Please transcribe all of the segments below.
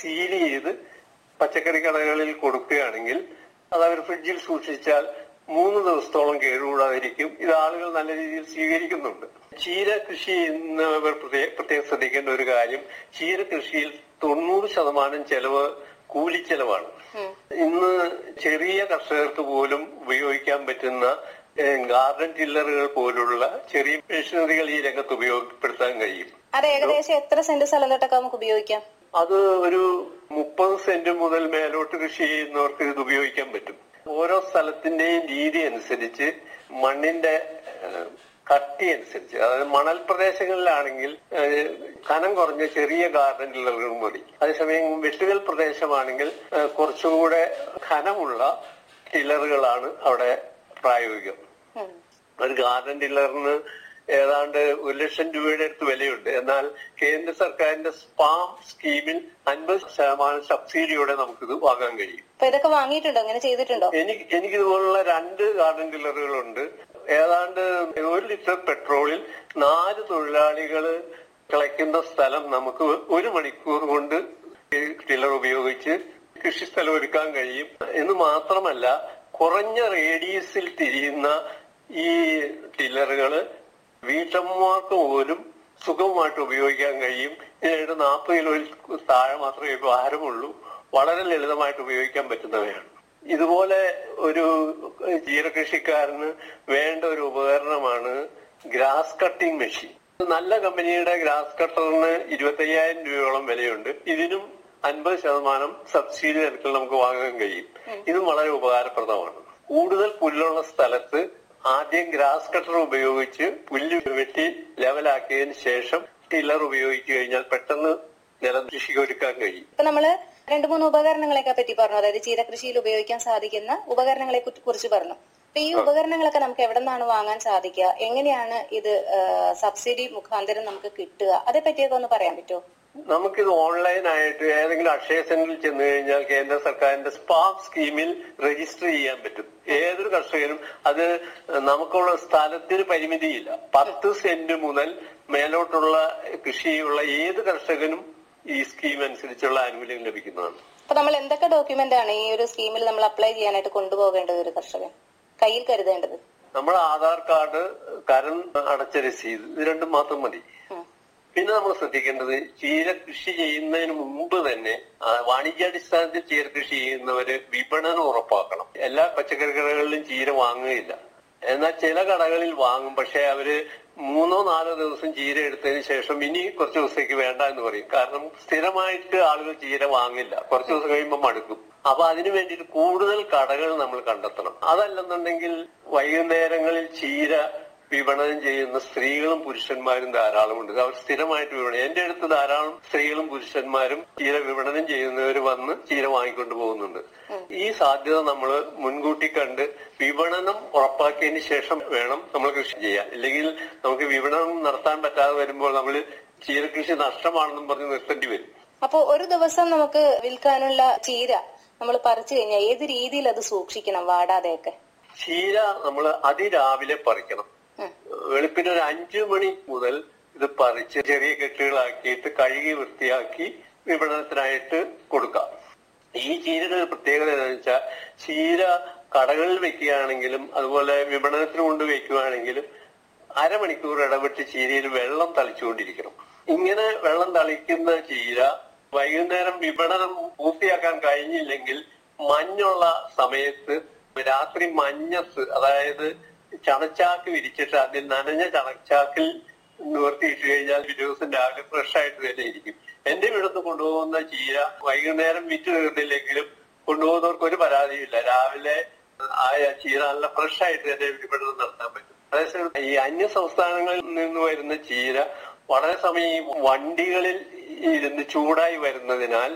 Seal ചെയ്ത് പച്ചക്കറി കടകളിൽ കൊടുക്കുകയാണെങ്കിൽ അത് അവർ ഫ്രിഡ്ജിൽ സൂക്ഷിച്ചാൽ മൂന്ന് ദിവസത്തോളം കേടുകൂടാതിരിക്കും ഇത് ആളുകൾ നല്ല രീതിയിൽ സ്വീകരിക്കുന്നുണ്ട് ചീര കൃഷി ചെയ്യുന്നവർ പ്രത്യേക പ്രത്യേകം ശ്രദ്ധിക്കേണ്ട ഒരു കാര്യം ചീര കൃഷിയിൽ തൊണ്ണൂറ് ശതമാനം ചെലവ് കൂലിച്ചെലവാണ് ഇന്ന് ചെറിയ കർഷകർക്ക് പോലും ഉപയോഗിക്കാൻ പറ്റുന്ന ഏഹ്, ഗാർഡൻ ടില്ലറുകൾ പോലുള്ള ചെറിയ മെഷീനറികൾ ഈ രംഗത്ത് ഉപയോഗപ്പെടുത്താൻ കഴിയും അത് ഏകദേശം എത്ര സെന്റ് സ്ഥലം തൊട്ടൊക്കെ നമുക്ക് ഉപയോഗിക്കാം അത് ഒരു മുപ്പത് സെന്റ് മുതൽ മേലോട്ട് കൃഷി ചെയ്യുന്നവർക്ക് ഇത് ഉപയോഗിക്കാൻ പറ്റും ഓരോ സ്ഥലത്തിന്റെയും രീതി അനുസരിച്ച് മണ്ണിന്റെ ഏഹ്, കട്ടി അനുസരിച്ച് അതായത് മണൽ പ്രദേശങ്ങളിലാണെങ്കിൽ ഏഹ്, കനം കുറഞ്ഞ ചെറിയ ഗാർഡൻ ടില്ലറുകൾ മതി അതേസമയം വെട്ടുകൽ പ്രദേശമാണെങ്കിൽ ഏഹ്, കുറച്ചുകൂടെ ഖനമുള്ള ടില്ലറുകളാണ് അവിടെ പ്രായോഗികം ഉം. ഒരു ഗാർഡൻ ടില്ലറിന് ഏതാണ്ട് ഒരു ലക്ഷം രൂപയുടെ അടുത്ത് വിലയുണ്ട് എന്നാൽ കേന്ദ്ര സർക്കാരിന്റെ സ്പാം സ്കീമിൽ അൻപത് ശതമാനം സബ്സിഡിയോടെ നമുക്കിത് വാങ്ങാൻ കഴിയും അപ്പൊ ഇതൊക്കെ വാങ്ങിയിട്ടുണ്ടോ അങ്ങനെ ചെയ്തിട്ടുണ്ടോ എനിക്ക് എനിക്ക് ഇതുപോലുള്ള രണ്ട് ഗാർഡൻ ടില്ലറുകളുണ്ട് ഏതാണ്ട് ഒരു ലിറ്റർ പെട്രോളിൽ നാല് തൊഴിലാളികൾ കിളയ്ക്കുന്ന സ്ഥലം നമുക്ക് ഒരു മണിക്കൂർ കൊണ്ട് ഈ ടില്ലർ ഉപയോഗിച്ച് കൃഷിസ്ഥലം ഒരുക്കാൻ കഴിയും എന്ന് മാത്രമല്ല കുറഞ്ഞ റേഡിയസിൽ തിരിയുന്ന ഈ ടില്ലറുകള് വീട്ടമ്മമാർക്ക് പോലും സുഖമായിട്ട് ഉപയോഗിക്കാൻ കഴിയും ഇതിനായിട്ട് നാൽപ്പത് കിലോയിൽ താഴെ മാത്രമേ ഭാരമുള്ളൂ വളരെ ലളിതമായിട്ട് ഉപയോഗിക്കാൻ പറ്റുന്നവയാണ് ഇതുപോലെ ഒരു ജീരകൃഷിക്കാരന് വേണ്ട ഒരു ഉപകരണമാണ് ഗ്രാസ് കട്ടിംഗ് മെഷീൻ നല്ല കമ്പനിയുടെ ഗ്രാസ് കട്ടറിന് ഇരുപത്തയ്യായിരം രൂപയോളം വിലയുണ്ട് ഇതിനും അൻപത് ശതമാനം സബ്സിഡി നിരക്കിൽ നമുക്ക് വാങ്ങാൻ കഴിയും ഇതും വളരെ ഉപകാരപ്രദമാണ് കൂടുതൽ പുല്ലുള്ള സ്ഥലത്ത് ആദ്യം ഗ്രാസ് കട്ടർ ഉപയോഗിച്ച് പുല്ല് വെട്ടി ലെവലാക്കിയതിന് ശേഷം ടില്ലർ ഉപയോഗിച്ചു കഴിഞ്ഞാൽ പെട്ടെന്ന് നിലം കൃഷി ഒരുക്കാൻ കഴിയും ഇപ്പൊ നമ്മള് രണ്ടു മൂന്ന് ഉപകരണങ്ങളെയൊക്കെ പറ്റി പറഞ്ഞു അതായത് ചീരകൃഷിയിൽ ഉപയോഗിക്കാൻ സാധിക്കുന്ന ഉപകരണങ്ങളെ കു- കുറിച്ച് പറഞ്ഞു അപ്പൊ ഈ ഉപകരണങ്ങളൊക്കെ നമുക്ക് എവിടെ നിന്നാണ് വാങ്ങാൻ സാധിക്കുക എങ്ങനെയാണ് ഇത് ആ, സബ്സിഡി മുഖാന്തരം നമുക്ക് കിട്ടുക അതേ പറ്റിയൊക്കെ ഒന്ന് പറയാൻ പറ്റുമോ നമുക്കിത് ഓൺലൈനായിട്ട് ഏതെങ്കിലും അക്ഷയ സെന്ററിൽ ചെന്ന് കഴിഞ്ഞാൽ കേന്ദ്ര സർക്കാരിന്റെ സ്പാം സ്കീമിൽ രജിസ്റ്റർ ചെയ്യാൻ പറ്റും ഏതൊരു കർഷകനും അത് നമുക്കുള്ള സ്ഥലത്തിന് പരിമിതിയില്ല പത്ത് സെന്റ് മുതൽ മേലോട്ടുള്ള കൃഷിയുള്ള ഏത് കർഷകനും ഈ സ്കീം അനുസരിച്ചുള്ള ആനുകൂല്യം ലഭിക്കുന്നതാണ് അപ്പൊ നമ്മൾ എന്തൊക്കെ ഡോക്യുമെന്റ് ആണ് ഈ ഒരു സ്കീമിൽ നമ്മൾ അപ്ലൈ ചെയ്യാനായിട്ട് കൊണ്ടുപോകേണ്ടത് ഒരു കർഷകൻ കയ്യിൽ കരുതേണ്ടത് നമ്മുടെ ആധാർ കാർഡ് കരം അടച്ച രസീത് ഇത് രണ്ടും മാത്രം മതി ഉം. പിന്നെ നമ്മൾ ശ്രദ്ധിക്കേണ്ടത് ചീര കൃഷി ചെയ്യുന്നതിന് മുമ്പ് തന്നെ ആ, വാണിജ്യാടിസ്ഥാനത്തിൽ ചീര കൃഷി ചെയ്യുന്നവര് വിപണനം ഉറപ്പാക്കണം എല്ലാ പച്ചക്കറി കടകളിലും ചീര വാങ്ങുകയില്ല എന്നാൽ ചില കടകളിൽ വാങ്ങും പക്ഷെ അവര് മൂന്നോ നാലോ ദിവസം ചീര എടുത്തതിന് ശേഷം ഇനി കുറച്ച് ദിവസത്തേക്ക് വേണ്ട എന്ന് പറയും കാരണം സ്ഥിരമായിട്ട് ആളുകൾ ചീര വാങ്ങില്ല കുറച്ച് ദിവസം കഴിയുമ്പോൾ മടുക്കും അപ്പൊ അതിനു വേണ്ടിയിട്ട് കൂടുതൽ കടകൾ നമ്മൾ കണ്ടെത്തണം അതല്ലെന്നുണ്ടെങ്കിൽ വൈകുന്നേരങ്ങളിൽ ചീര വിപണനം ചെയ്യുന്ന സ്ത്രീകളും പുരുഷന്മാരും ധാരാളമുണ്ട് അവർ സ്ഥിരമായിട്ട് വിപണനം എന്റെ അടുത്ത് ധാരാളം സ്ത്രീകളും പുരുഷന്മാരും ചീര വിപണനം ചെയ്യുന്നവർ വന്ന് ചീര വാങ്ങിക്കൊണ്ട് പോകുന്നുണ്ട് ഈ സാധ്യത നമ്മൾ മുൻകൂട്ടി കണ്ട് വിപണനം ഉറപ്പാക്കിയതിന് ശേഷം വേണം നമ്മൾ കൃഷി ചെയ്യാൻ ഇല്ലെങ്കിൽ നമുക്ക് വിപണനം നടത്താൻ പറ്റാതെ വരുമ്പോൾ നമ്മൾ ചീരകൃഷി നഷ്ടമാണെന്നും പറഞ്ഞ് നിർത്തേണ്ടി വരും അപ്പൊ ഒരു ദിവസം നമുക്ക് വിൽക്കാനുള്ള ചീര നമ്മൾ പറിച്ചു കഴിഞ്ഞാൽ ഏത് രീതിയിൽ അത് സൂക്ഷിക്കണം വാടാതെയൊക്കെ ചീര നമ്മൾ അതിരാവിലെ പറിക്കണം ഉം. വെളുപ്പിന് ഒരു അഞ്ചു മണി മുതൽ ഇത് പറിച്ച് ചെറിയ കെട്ടുകളാക്കിയിട്ട് കഴുകി വൃത്തിയാക്കി വിപണനത്തിനായിട്ട് കൊടുക്കാം ഈ ചീരയുടെ ഒരു പ്രത്യേകത എന്താണെന്ന് വെച്ചാൽ ചീര കടകളിൽ വെക്കുകയാണെങ്കിലും അതുപോലെ വിപണനത്തിന് കൊണ്ട് വെക്കുകയാണെങ്കിലും അരമണിക്കൂർ ഇടവിട്ട് ചീരയിൽ വെള്ളം തളിച്ചുകൊണ്ടിരിക്കണം ഇങ്ങനെ വെള്ളം തളിക്കുന്ന ചീര വൈകുന്നേരം വിപണനം പൂർത്തിയാക്കാൻ കഴിഞ്ഞില്ലെങ്കിൽ മഞ്ഞുള്ള സമയത്ത് രാത്രി മഞ്ഞത്ത് അതായത് ചണച്ചാക്ക് വിരിച്ചിട്ട് അതിൽ നനഞ്ഞ ചണച്ചാക്കിൽ നിവർത്തിയിട്ട് കഴിഞ്ഞാൽ ഒരു ദിവസം രാവിലെ ഫ്രഷ് ആയിട്ട് തന്നെ ഇരിക്കും എന്റെ ഇവിടുന്ന് കൊണ്ടുപോകുന്ന ചീര വൈകുന്നേരം വിറ്റ് തീർന്നില്ലെങ്കിലും കൊണ്ടുപോകുന്നവർക്ക് ഒരു പരാതിയില്ല രാവിലെ ആ ചീര നല്ല ഫ്രഷ് ആയിട്ട് തന്നെ വിപണനം നടത്താൻ പറ്റും അതേസമയം ഈ അന്യ സംസ്ഥാനങ്ങളിൽ നിന്ന് വരുന്ന ചീര വളരെ സമയം ഈ വണ്ടികളിൽ ഇരുന്ന് ചൂടായി വരുന്നതിനാൽ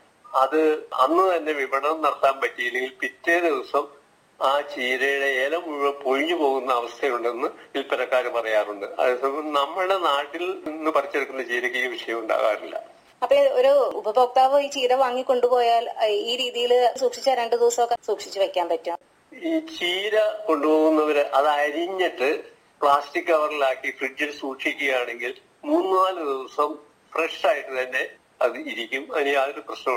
അത് അന്ന് തന്നെ വിപണനം നടത്താൻ പറ്റിയില്ലെങ്കിൽ പിറ്റേ ദിവസം ആ ചീരയുടെ ഇല മുഴുവൻ പൊഴിഞ്ഞു പോകുന്ന അവസ്ഥയുണ്ടെന്ന് വിൽപ്പനക്കാർ പറയാറുണ്ട് അതേസമയം നമ്മുടെ നാട്ടിൽ നിന്ന് പറിച്ചെടുക്കുന്ന ചീരയ്ക്ക് ഈ വിഷയം ഉണ്ടാകാറില്ല അപ്പൊ ഒരു ഉപഭോക്താവ് ഈ ചീര വാങ്ങി കൊണ്ടുപോയാൽ അഹ് ഈ രീതിയിൽ സൂക്ഷിച്ച രണ്ടു ദിവസമൊക്കെ സൂക്ഷിച്ചു വെക്കാൻ പറ്റും ഈ ചീര കൊണ്ടുപോകുന്നവര് അത് അരിഞ്ഞിട്ട് പ്ലാസ്റ്റിക് കവറിലാക്കി ഫ്രിഡ്ജിൽ സൂക്ഷിക്കുകയാണെങ്കിൽ മൂന്നാല് ദിവസം ഫ്രഷ് ആയിട്ട് തന്നെ അത് ഇരിക്കും അതിന് യാതൊരു പ്രശ്നവും